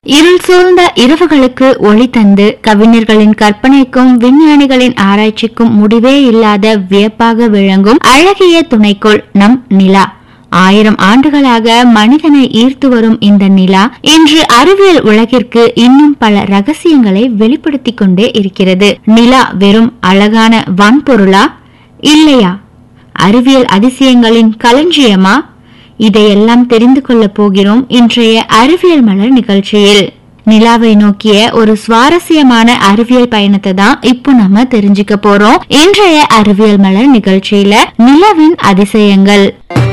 இருள் சூழ்ந்த இரவுகளுக்கு ஒளி தந்து கவிஞர்களின் கற்பனைக்கும் விஞ்ஞானிகளின் ஆராய்ச்சிக்கும் முடிவே இல்லாத வியப்பாக விளங்கும் அழகிய துணைக்கோள் நம் நிலா ஆயிரம் ஆண்டுகளாக மனிதனை ஈர்த்து வரும் இந்த நிலா இன்று அறிவியல் உலகிற்கு இன்னும் பல ரகசியங்களை வெளிப்படுத்திக் கொண்டே இருக்கிறது நிலா வெறும் அழகான வன்பொருளா இல்லையா அறிவியல் அதிசயங்களின் களஞ்சியமா இதையெல்லாம் தெரிந்து கொள்ளப் போகிறோம் இன்றைய அறிவியல் மலர் நிகழ்ச்சியில் நிலாவை நோக்கிய ஒரு சுவாரஸ்யமான அறிவியல் பயணத்தை தான் இப்போ நம்ம தெரிஞ்சுக்க போறோம் இன்றைய அறிவியல் மலர் நிகழ்ச்சியில நிலவின் அதிசயங்கள்